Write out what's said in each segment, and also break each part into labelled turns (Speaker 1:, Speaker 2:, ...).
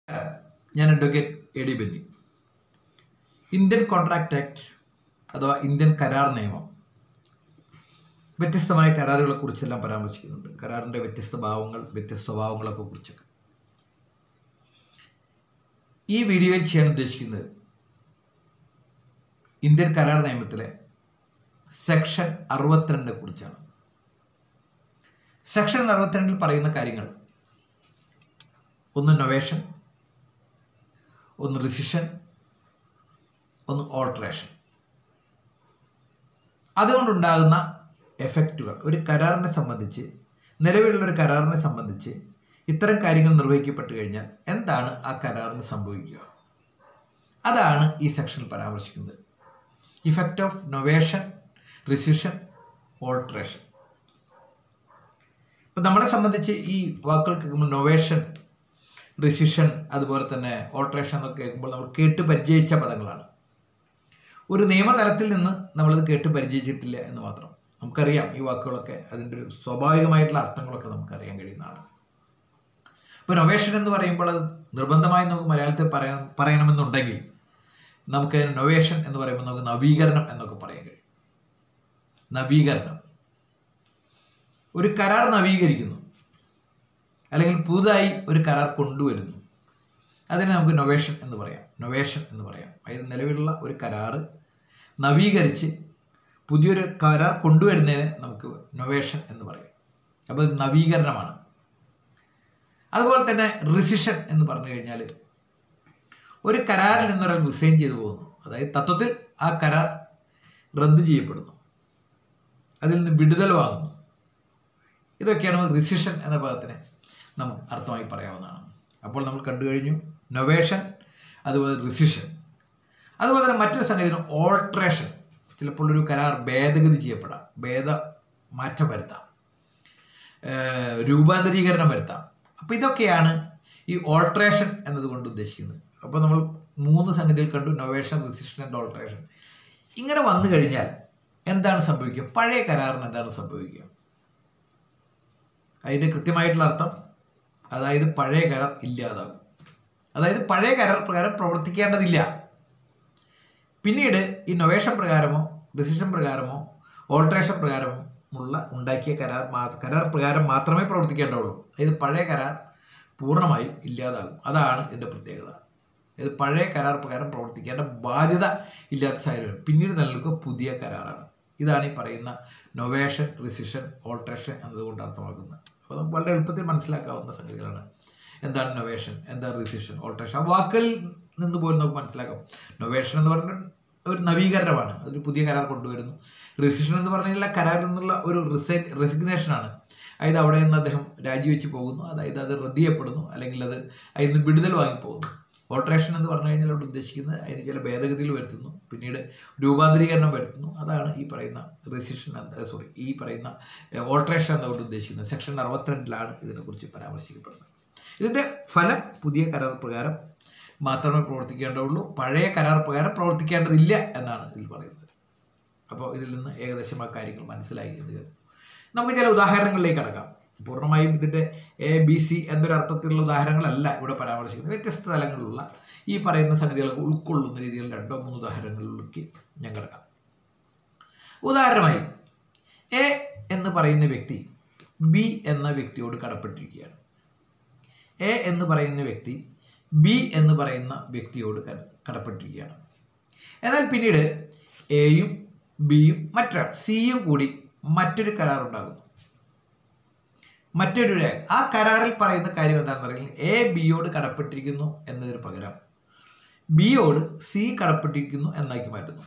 Speaker 1: ഞാൻ advocate A D Benny Indian contract act അഥവാ Indian കരാർ നിയമം വ്യത്യസ്തമായ കരാറുകളെ കുറിച്ചെല്ലാം പരാമർശിക്കുന്നുണ്ട് കരാറിൻ്റെ വ്യത്യസ്ത ഭാവങ്ങൾ വ്യത്യസ്ത സ്വഭാവങ്ങളൊക്കെ കുറിച്ചൊക്കെ ഈ വീഡിയോയിൽ ചെയ്യാൻ ഉദ്ദേശിക്കുന്നത് ഇന്ത്യൻ കരാർ നിയമത്തിലെ സെക്ഷൻ അറുപത്തിരണ്ടിനെ കുറിച്ചാണ് സെക്ഷൻ അറുപത്തിരണ്ടിൽ പറയുന്ന കാര്യങ്ങൾ ഒന്ന് നൊവേഷൻ ഒന്ന് റിസിഷൻ ഒന്ന് ഓൾട്രേഷൻ അതുകൊണ്ടുണ്ടാകുന്ന എഫക്റ്റുകൾ ഒരു കരാറിനെ സംബന്ധിച്ച് നിലവിലുള്ള ഒരു കരാറിനെ സംബന്ധിച്ച് ഇത്തരം കാര്യങ്ങൾ നിർവഹിക്കപ്പെട്ട് കഴിഞ്ഞാൽ എന്താണ് ആ കരാറിന് സംഭവിക്കുക അതാണ് ഈ സെക്ഷനിൽ പരാമർശിക്കുന്നത് effect of novation rescission alteration ഇപ്പം നമ്മളെ സംബന്ധിച്ച് ഈ വാക്കുകൾ കേൾക്കുമ്പോൾ നൊവേഷൻ റിസിഷൻ അതുപോലെ തന്നെ ഓൾട്രേഷൻ എന്നൊക്കെ കേൾക്കുമ്പോൾ നമ്മൾ കേട്ട് പരിചയിച്ച പദങ്ങളാണ് ഒരു നിയമതലത്തിൽ നിന്ന് നമ്മളത് കേട്ട് പരിചയിച്ചിട്ടില്ല എന്ന് മാത്രം നമുക്കറിയാം ഈ വാക്കുകളൊക്കെ അതിൻ്റെ ഒരു സ്വാഭാവികമായിട്ടുള്ള അർത്ഥങ്ങളൊക്കെ നമുക്കറിയാൻ കഴിയുന്നതാണ് ഇപ്പോൾ നൊവേഷൻ എന്ന് പറയുമ്പോൾ അത് നിർബന്ധമായി നമുക്ക് മലയാളത്തിൽ പറയാൻ പറയണമെന്നുണ്ടെങ്കിൽ നമുക്ക് നൊവേഷൻ എന്ന് പറയുമ്പോൾ നമുക്ക് നവീകരണം എന്നൊക്കെ പറയാൻ കഴിയും നവീകരണം ഒരു കരാർ നവീകരിക്കുന്നു അല്ലെങ്കിൽ പുതുതായി ഒരു കരാർ കൊണ്ടുവരുന്നു അതിനെ നമുക്ക് നൊവേഷൻ എന്ന് പറയാം നൊവേഷൻ എന്ന് പറയാം അതായത് നിലവിലുള്ള ഒരു കരാറ് നവീകരിച്ച് പുതിയൊരു കരാർ കൊണ്ടുവരുന്നതിന് നമുക്ക് നൊവേഷൻ എന്ന് പറയും അപ്പോൾ ഇത് നവീകരണമാണ് അതുപോലെ തന്നെ റിസിഷൻ എന്ന് പറഞ്ഞു കഴിഞ്ഞാൽ ഒരു കരാറിൽ നിന്നൊരാൾ റിസൈൻ ചെയ്തു പോകുന്നു അതായത് തത്വത്തിൽ ആ കരാർ റദ്ദു ചെയ്യപ്പെടുന്നു അതിൽ നിന്ന് വിടുതൽ വാങ്ങുന്നു ഇതൊക്കെയാണ് റിസിഷൻ എന്ന പദത്തിന് നമുക്ക് അർത്ഥമായി പറയാവുന്നതാണ് അപ്പോൾ നമ്മൾ കണ്ടു കഴിഞ്ഞു നൊവേഷൻ അതുപോലെ റിസിഷൻ അതുപോലെ തന്നെ മറ്റൊരു സംഗതിയാണ് ഓൾട്രേഷൻ ചിലപ്പോൾ ഒരു കരാർ ഭേദഗതി ചെയ്യപ്പെടാം ഭേദ മാറ്റം വരുത്താം ഏഹ് രൂപാന്തരീകരണം വരുത്താം അപ്പോൾ ഇതൊക്കെയാണ് ഈ ഓൾട്രേഷൻ എന്നതുകൊണ്ട് ഉദ്ദേശിക്കുന്നത് അപ്പോൾ നമ്മൾ മൂന്ന് സംഗതികൾ കണ്ടു നൊവേഷൻ റിസിഷൻ ആൻഡ് ഓൾട്രേഷൻ ഇങ്ങനെ വന്നു കഴിഞ്ഞാൽ എന്താണ് സംഭവിക്കുക പഴയ കരാറിന് എന്താണ് സംഭവിക്കുക അതിൻ്റെ കൃത്യമായിട്ടുള്ള അർത്ഥം അതായത് പഴയ കരാർ ഇല്ലാതാകും അതായത് പഴയ കരാർ പ്രകാരം പ്രവർത്തിക്കേണ്ടതില്ല പിന്നീട് ഈ നൊവേഷൻ പ്രകാരമോ ഡിസിഷൻ പ്രകാരമോ ഓൾട്രേഷൻ പ്രകാരമോ ഉള്ള ഉണ്ടാക്കിയ കരാർ മാ കരാർ പ്രകാരം മാത്രമേ പ്രവർത്തിക്കേണ്ടതുള്ളൂ അതായത് പഴയ കരാർ പൂർണ്ണമായും ഇല്ലാതാകും അതാണ് ഇതിൻ്റെ പ്രത്യേകത ഇത് പഴയ കരാർ പ്രകാരം പ്രവർത്തിക്കേണ്ട ബാധ്യത ഇല്ലാത്ത സാഹചര്യം പിന്നീട് നൽകുക പുതിയ കരാറാണ് ഇതാണ് ഈ പറയുന്ന നൊവേഷൻ റിസിഷൻ ഓൾട്രേഷൻ എന്നതുകൊണ്ട് അർത്ഥമാക്കുന്നത് അപ്പോൾ നമുക്ക് വളരെ എളുപ്പത്തിൽ മനസ്സിലാക്കാവുന്ന സംഗതികളാണ് എന്താണ് നൊവേഷൻ എന്താണ് റിസിഷൻ ഓൾട്രേഷൻ ആ വാക്കുകളിൽ നിന്ന് പോലും നമുക്ക് മനസ്സിലാക്കാം നൊവേഷൻ എന്ന് പറഞ്ഞാൽ ഒരു നവീകരണമാണ് ഒരു പുതിയ കരാർ കൊണ്ടുവരുന്നു റിസിഷൻ എന്ന് പറഞ്ഞു കഴിഞ്ഞാൽ കരാറിൽ നിന്നുള്ള ഒരു റിസൈൻ റെസിഗ്നേഷനാണ് അതായത് അവിടെ നിന്ന് അദ്ദേഹം രാജിവെച്ച് പോകുന്നു അതായത് അത് റദ്ദ് ചെയ്യപ്പെടുന്നു അല്ലെങ്കിൽ അത് അതിൽ നിന്ന് വിടുതൽ വാങ്ങിപ്പോകുന്നു ഓൾട്രേഷൻ എന്ന് പറഞ്ഞു കഴിഞ്ഞാൽ അവിടെ ഉദ്ദേശിക്കുന്നത് അതിന് ചില ഭേദഗതികൾ വരുത്തുന്നു പിന്നീട് രൂപാന്തരീകരണം വരുത്തുന്നു അതാണ് ഈ പറയുന്ന റെസിഷൻ സോറി ഈ പറയുന്ന ഓൾട്രേഷൻ എന്നതുകൊണ്ട് ഉദ്ദേശിക്കുന്നത് സെക്ഷൻ അറുപത്തിരണ്ടിലാണ് ഇതിനെക്കുറിച്ച് പരാമർശിക്കപ്പെടുന്നത് ഇതിൻ്റെ ഫലം പുതിയ കരാർ പ്രകാരം മാത്രമേ പ്രവർത്തിക്കേണ്ടതുള്ളൂ പഴയ കരാർ പ്രകാരം പ്രവർത്തിക്കേണ്ടതില്ല എന്നാണ് ഇതിൽ പറയുന്നത് അപ്പോൾ ഇതിൽ നിന്ന് ഏകദേശം ആ കാര്യങ്ങൾ മനസ്സിലായി എന്ന് കരുതുന്നു നമുക്ക് ചില ഉദാഹരണങ്ങളിലേക്ക് കടക്കാം പൂർണ്ണമായും ഇതിൻ്റെ എ ബി സി എന്നൊരു അർത്ഥത്തിലുള്ള ഉദാഹരണങ്ങളല്ല ഇവിടെ പരാമർശിക്കുന്നത് വ്യത്യസ്ത തലങ്ങളിലുള്ള ഈ പറയുന്ന സംഗതികളൊക്കെ ഉൾക്കൊള്ളുന്ന രീതിയിൽ രണ്ടോ മൂന്നോ ഉദാഹരണങ്ങളിലേക്ക് ഞാൻ കിടക്കാം ഉദാഹരണമായി എ എന്ന് പറയുന്ന വ്യക്തി ബി എന്ന വ്യക്തിയോട് കടപ്പെട്ടിരിക്കുകയാണ് എ എന്ന് പറയുന്ന വ്യക്തി ബി എന്ന് പറയുന്ന വ്യക്തിയോട് കട- കടപ്പെട്ടിരിക്കുകയാണ് എന്നാൽ പിന്നീട് എയും ബിയും മറ്റൊരാൾ സിയും കൂടി മറ്റൊരു കരാർ ഉണ്ടാകുന്നു മറ്റൊരു രേഖ ആ കരാറിൽ പറയുന്ന കാര്യം എന്താണെന്ന് പറയുന്നത് എ ബിയോട് കടപ്പെട്ടിരിക്കുന്നു എന്നതിന് പകരം ബിയോട് സി കടപ്പെട്ടിരിക്കുന്നു എന്നാക്കി മാറ്റുന്നു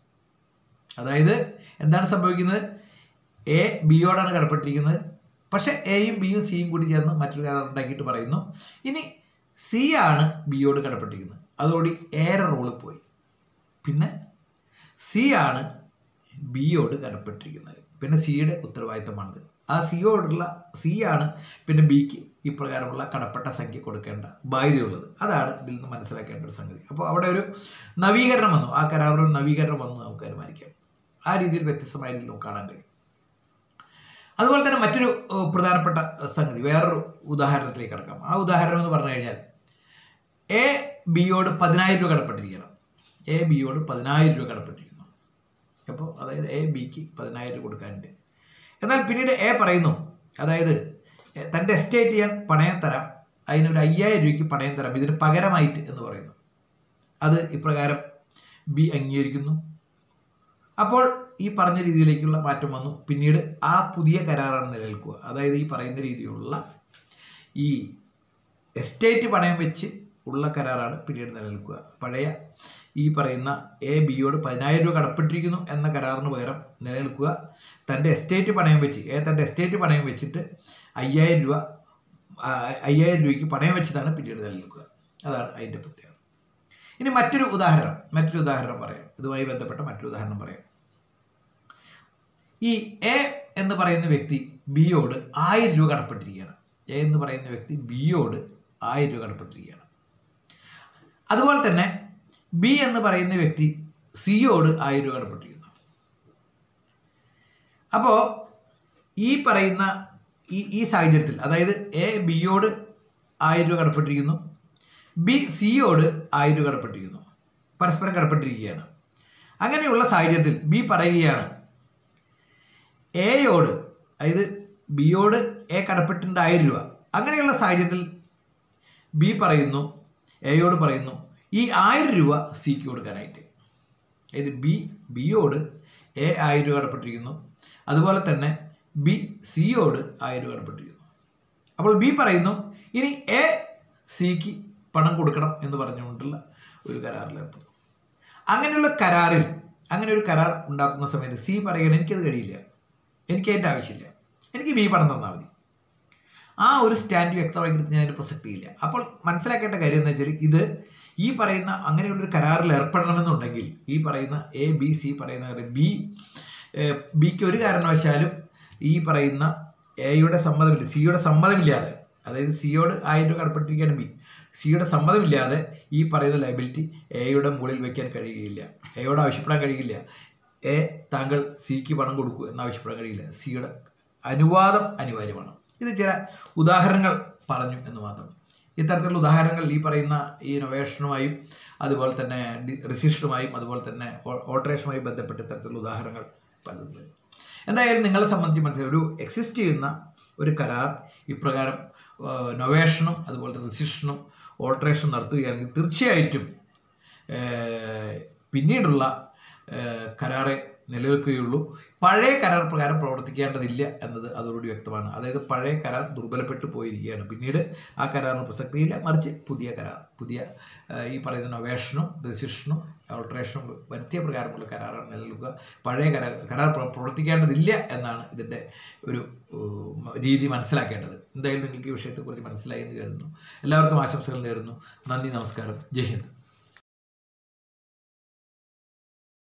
Speaker 1: അതായത് എന്താണ് സംഭവിക്കുന്നത് എ ബിയോടാണ് കടപ്പെട്ടിരിക്കുന്നത് പക്ഷെ എയും ബിയും സിയും കൂടി ചേർന്ന് മറ്റൊരു കരാർ ഉണ്ടാക്കിയിട്ട് പറയുന്നു ഇനി സി ആണ് ബിയോട് കടപ്പെട്ടിരിക്കുന്നത് അതോടെ ഏറെ റോള് പോയി പിന്നെ സി ആണ് ബിയോട് കടപ്പെട്ടിരിക്കുന്നത് പിന്നെ സിയുടെ ഉത്തരവാദിത്തമാണിത് ആ സിയോടുള്ള സി ആണ് പിന്നെ ബിക്ക് ഇപ്രകാരമുള്ള കടപ്പെട്ട സംഖ്യ കൊടുക്കേണ്ട ബാധ്യതയുള്ളത് അതാണ് ഇതിൽ നിന്ന് മനസ്സിലാക്കേണ്ട ഒരു സംഗതി അപ്പോൾ അവിടെ ഒരു നവീകരണം വന്നു ആ കരാറിൽ ഒരു നവീകരണം വന്നു നമുക്ക് അനുമാനിക്കാം ആ രീതിയിൽ വ്യത്യസ്തമായ രീതിയിൽ നമുക്ക് കാണാൻ കഴിയും അതുപോലെ തന്നെ മറ്റൊരു ഏഹ്, പ്രധാനപ്പെട്ട സംഗതി വേറൊരു ഉദാഹരണത്തിലേക്ക് കിടക്കാം ആ ഉദാഹരണം എന്ന് പറഞ്ഞു കഴിഞ്ഞാൽ എ ബിയോട് പതിനായിരം രൂപ കടപ്പെട്ടിരിക്കണം എ ബിയോട് പതിനായിരം രൂപ കടപ്പെട്ടിരിക്കുന്നു അപ്പോൾ അതായത് എ ബിക്ക് പതിനായിരം രൂപ കൊടുക്കാനുണ്ട് എന്നാൽ പിന്നീട് എ പറയുന്നു അതായത് എ, തൻ്റെ എസ്റ്റേറ്റ് ചെയ്യാൻ പണയം തരാം അതിനൊരു അയ്യായിരം രൂപയ്ക്ക് പണയം തരാം ഇതിന് പകരമായിട്ട് എന്ന് പറയുന്നു അത് ഇപ്രകാരം ബി അംഗീകരിക്കുന്നു അപ്പോൾ ഈ പറഞ്ഞ രീതിയിലേക്കുള്ള മാറ്റം വന്നു പിന്നീട് ആ പുതിയ കരാറാണ് നിലനിൽക്കുക അതായത് ഈ പറയുന്ന രീതിയിലുള്ള ഈ എസ്റ്റേറ്റ് പണയം വെച്ച് ഉള്ള കരാറാണ് പിന്നീട് നിലനിൽക്കുക പഴയ ഈ പറയുന്ന എ ബിയോട് പതിനായിരം രൂപ കടപ്പെട്ടിരിക്കുന്നു എന്ന കരാറിന് പകരം നിലനിൽക്കുക തൻ്റെ എസ്റ്റേറ്റ് പണയം വെച്ച് എ തൻ്റെ എസ്റ്റേറ്റ് പണയം വെച്ചിട്ട് അയ്യായിരം രൂപ ആ, അയ്യായിരം രൂപയ്ക്ക് പണയം വെച്ചതാണ് പിന്നീട് നിലനിൽക്കുക അതാണ് അതിൻ്റെ പ്രത്യേകത ഇനി മറ്റൊരു ഉദാഹരണം മറ്റൊരു ഉദാഹരണം പറയാം ഇതുമായി ബന്ധപ്പെട്ട മറ്റൊരു ഉദാഹരണം പറയാം ഈ എ എന്ന് പറയുന്ന വ്യക്തി ബിയോട് ആയിരം രൂപ കടപ്പെട്ടിരിക്കുകയാണ് എ എന്ന് പറയുന്ന വ്യക്തി ബിയോട് ആയിരം രൂപ കടപ്പെട്ടിരിക്കുകയാണ് അതുപോലെ തന്നെ ബി എന്ന് പറയുന്ന വ്യക്തി സിയോട് ആയിരം രൂപ കടപ്പെട്ടിരിക്കുന്നു അപ്പോൾ ഈ പറയുന്ന ഈ ഈ സാഹചര്യത്തിൽ അതായത് എ ബിയോട് ആയിരം രൂപ കടപ്പെട്ടിരിക്കുന്നു ബി സിയോട് ആയിരം രൂപ കടപ്പെട്ടിരിക്കുന്നു പരസ്പരം കടപ്പെട്ടിരിക്കുകയാണ് അങ്ങനെയുള്ള സാഹചര്യത്തിൽ ബി പറയുകയാണ് എയോട് അതായത് ബിയോട് എ കടപ്പെട്ടിട്ടുണ്ട് ആയിരം രൂപ അങ്ങനെയുള്ള സാഹചര്യത്തിൽ ബി പറയുന്നു എയോട് പറയുന്നു ഈ ആയിരം രൂപ സിക്ക് കൊടുക്കാനായിട്ട് അതായത് ബി ബിയോട് എ ആയിരം രൂപ കടപ്പെട്ടിരിക്കുന്നു അതുപോലെ തന്നെ ബി സിയോട് ആയിരം രൂപ കടപ്പെട്ടിരിക്കുന്നു അപ്പോൾ ബി പറയുന്നു ഇനി എ സിക്ക് പണം കൊടുക്കണം എന്ന് പറഞ്ഞുകൊണ്ടുള്ള ഒരു കരാറിൽ ഏർപ്പെടുന്നു അങ്ങനെയുള്ള കരാറിൽ അങ്ങനെ ഒരു കരാർ ഉണ്ടാക്കുന്ന സമയത്ത് സി പറയണം എനിക്കത് കഴിയില്ല എനിക്ക് അതിൻ്റെ ആവശ്യമില്ല എനിക്ക് ബി പണം തന്നാൽ മതി ആ ഒരു സ്റ്റാൻഡ് വ്യക്തമാക്കിയിട്ട് ഞാൻ അതിന് പ്രസക്തിയില്ല അപ്പോൾ മനസ്സിലാക്കേണ്ട കാര്യം എന്ന് വെച്ചാൽ ഇത് ഈ പറയുന്ന അങ്ങനെയുള്ളൊരു കരാറിൽ ഏർപ്പെടണമെന്നുണ്ടെങ്കിൽ ഈ പറയുന്ന എ ബി സി പറയുന്ന കാര്യം ബി ബിക്ക് ഒരു കാരണവശാലും ഈ പറയുന്ന എയുടെ സമ്മതമില്ല സിയുടെ സമ്മതമില്ലാതെ അതായത് സിയോട് ആയിരം രൂപ കടപ്പെട്ടിരിക്കുകയാണ് ബി സിയുടെ സമ്മതമില്ലാതെ ഈ പറയുന്ന ലൈബിലിറ്റി എയുടെ മുകളിൽ വയ്ക്കാൻ കഴിയുകയില്ല എയോട് ആവശ്യപ്പെടാൻ കഴിയില്ല എ താങ്കൾ സിക്ക് പണം കൊടുക്കൂ എന്ന് ആവശ്യപ്പെടാൻ കഴിയില്ല സിയുടെ അനുവാദം അനിവാര്യമാണ് ഇത് ചില ഉദാഹരണങ്ങൾ പറഞ്ഞു എന്ന് മാത്രം ഇത്തരത്തിലുള്ള ഉദാഹരണങ്ങൾ ഈ പറയുന്ന ഈ ഇന്നോവേഷനുമായും അതുപോലെ തന്നെ റിസിഷനുമായും അതുപോലെ തന്നെ ഓൾട്ടറേഷനുമായും ബന്ധപ്പെട്ട് ഇത്തരത്തിലുള്ള ഉദാഹരണങ്ങൾ പലതുണ്ട് എന്തായാലും നിങ്ങളെ സംബന്ധിച്ച് മനസ്സിലായി ഒരു എക്സിസ്റ്റ് ചെയ്യുന്ന ഒരു കരാർ ഇപ്രകാരം നൊവേഷനും അതുപോലെ തന്നെ റിസിഷനും ഓൾട്ടറേഷനും നടത്തുകയാണെങ്കിൽ തീർച്ചയായിട്ടും ഏഹ്, പിന്നീടുള്ള ഏഹ്, കരാറെ നിലനിൽക്കുകയുള്ളൂ പഴയ കരാർ പ്രകാരം പ്രവർത്തിക്കേണ്ടതില്ല എന്നത് അതോടുകൂടി വ്യക്തമാണ് അതായത് പഴയ കരാർ ദുർബലപ്പെട്ടു പോയിരിക്കുകയാണ് പിന്നീട് ആ കരാറിന് പ്രസക്തിയില്ല മറിച്ച് പുതിയ കരാർ പുതിയ ഏഹ്, ഈ പറയുന്ന നൊവേഷനും റെസിഷനും ഓൾട്ടറേഷനും വരുത്തിയ പ്രകാരമുള്ള കരാറാണ് നിലനിൽക്കുക പഴയ കരാർ കരാർ പ്ര- പ്രവർത്തിക്കേണ്ടതില്ല എന്നാണ് ഇതിൻ്റെ ഒരു ഉം, രീതി മനസ്സിലാക്കേണ്ടത് എന്തായാലും നിങ്ങൾക്ക് ഈ വിഷയത്തെക്കുറിച്ച് മനസ്സിലായി എന്ന് കരുതുന്നു എല്ലാവർക്കും ആശംസകൾ നേരുന്നു നന്ദി നമസ്കാരം ജയ് ഹിന്ദ്